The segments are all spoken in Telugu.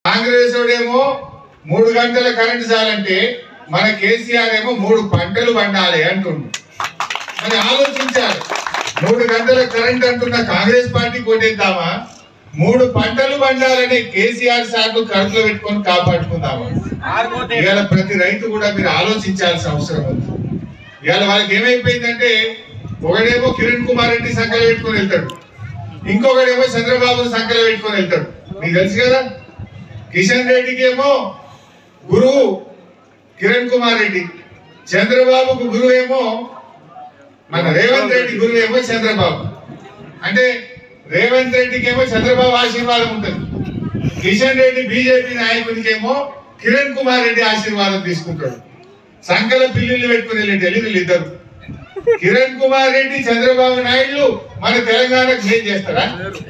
కాంగ్రెస్ వాడేమో మూడు గంటల కరెంట్ చాలంటే మన కేసీఆర్ ఏమో మూడు పంటలు పండాలి అంటుండు మరి ఆలోచించారు మూడు గంటల కరెంట్ అంటున్న కాంగ్రెస్ పార్టీ కొట్టేద్దామా మూడు పంటలు పండాలని కేసీఆర్ సార్లు కడుపులో పెట్టుకొని కాపాడుకుందామా ఇవాళ ప్రతి రైతు కూడా మీరు ఆలోచించాల్సిన అవసరం ఉంది ఇవాళ వాళ్ళకి ఏమైపోయిందంటే ఒకడేమో కిరణ్ కుమార్ రెడ్డి సంఖ్యలో పెట్టుకొని వెళ్తాడు ఇంకొకడేమో చంద్రబాబు సంఖ్యలో పెట్టుకొని వెళ్తాడు మీకు తెలుసు కదా కిషన్ రెడ్డికి ఏమో గురువు కిరణ్ కుమార్ రెడ్డి చంద్రబాబుకు గురువు ఏమో మన రేవంత్ రెడ్డి గురువు ఏమో చంద్రబాబు అంటే రేవంత్ రెడ్డికి ఏమో చంద్రబాబు ఆశీర్వాదం ఉంటుంది కిషన్ రెడ్డి బీజేపీ నాయకుడికేమో కిరణ్ కుమార్ రెడ్డి ఆశీర్వాదం తీసుకుంటాడు సంకల పిల్లులు పెట్టుకుని వెళ్ళి ఢిల్లీలు ఇద్దరు కిరణ్ కుమార్ రెడ్డి చంద్రబాబు నాయుడు మన తెలంగాణకు ఏం చేస్తారా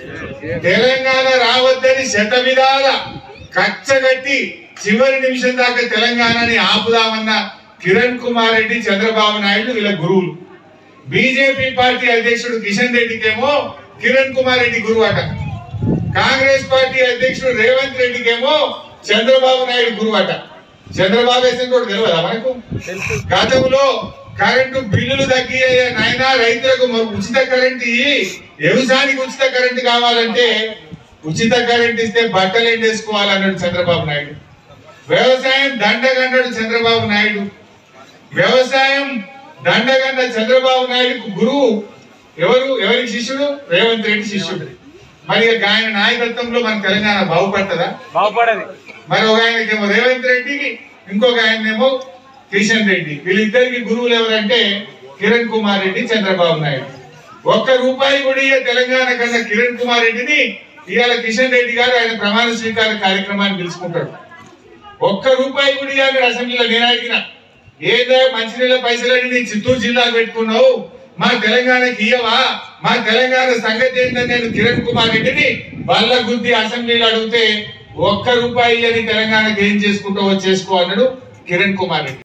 తెలంగాణ రావద్దని శత విధాల కచ్చగట్టి చివరి నిమిషం దాకా తెలంగాణని ఆపుదామన్న కిరణ్ కుమార్ రెడ్డి చంద్రబాబు నాయుడు వీళ్ళ గురువులు బీజేపీ పార్టీ అధ్యక్షుడు కిషన్ రెడ్డికేమో కిరణ్ కుమార్ రెడ్డి గురువు అట కాంగ్రెస్ పార్టీ అధ్యక్షుడు రేవంత్ రెడ్డికేమో చంద్రబాబు నాయుడు గురువు అట చంద్రబాబు వేసిన కూడా తెలియదా మనకు గతంలో కరెంటు బిల్లులు తగ్గియ్యే నాయన రైతులకు మ- ఉచిత కరెంట్ ఇయ్యి వ్యవసాయానికి ఉచిత కరెంట్ కావాలంటే ఉచిత కరెంట్ ఇస్తే బట్టలు ఎండేసుకోవాలన్నాడు చంద్రబాబు నాయుడు వ్యవసాయం దండగన్నాడు చంద్రబాబు నాయుడు వ్యవసాయం దండగన్న చంద్రబాబు నాయుడుకు గురువు ఎవరు ఎవరికి శిష్యుడు రేవంత్ రెడ్డి శిష్యుడు మరి ఇక ఆయన నాయకత్వంలో మన తెలంగాణ బాగుపడుతుందా బాగుపడది మరి ఒక ఆయనకేమో రేవంత్ రెడ్డికి ఇంకొక ఆయనేమో కిషన్ రెడ్డి వీళ్ళిద్దరికి గురువులు ఎవరంటే కిరణ్ కుమార్ రెడ్డి చంద్రబాబు నాయుడు ఒక్క రూపాయి కూడా ఇయ్య తెలంగాణ కన్నా కిరణ్ కుమార్ రెడ్డిని ఇవాళ కిషన్ రెడ్డి గారు ఆయన ప్రమాణ స్వీకార కార్యక్రమాన్ని పిలుచుకుంటాడు ఒక్క రూపాయి కూడా ఇవ్వాలి అసెంబ్లీలో నేను అడిగిన ఏదో మంచినీళ్ళ పైసలని నీ చిత్తూరు జిల్లాకు పెట్టుకున్నావు మా తెలంగాణకి ఇయ్యవా మా తెలంగాణ సంగతి ఏంటని నేను కిరణ్ కుమార్ రెడ్డిని బల్ల గుద్ది అసెంబ్లీలో అడిగితే ఒక్క రూపాయి అని తెలంగాణకి ఏం చేసుకుంటావో చేసుకో అన్నాడు కిరణ్ కుమార్ రెడ్డి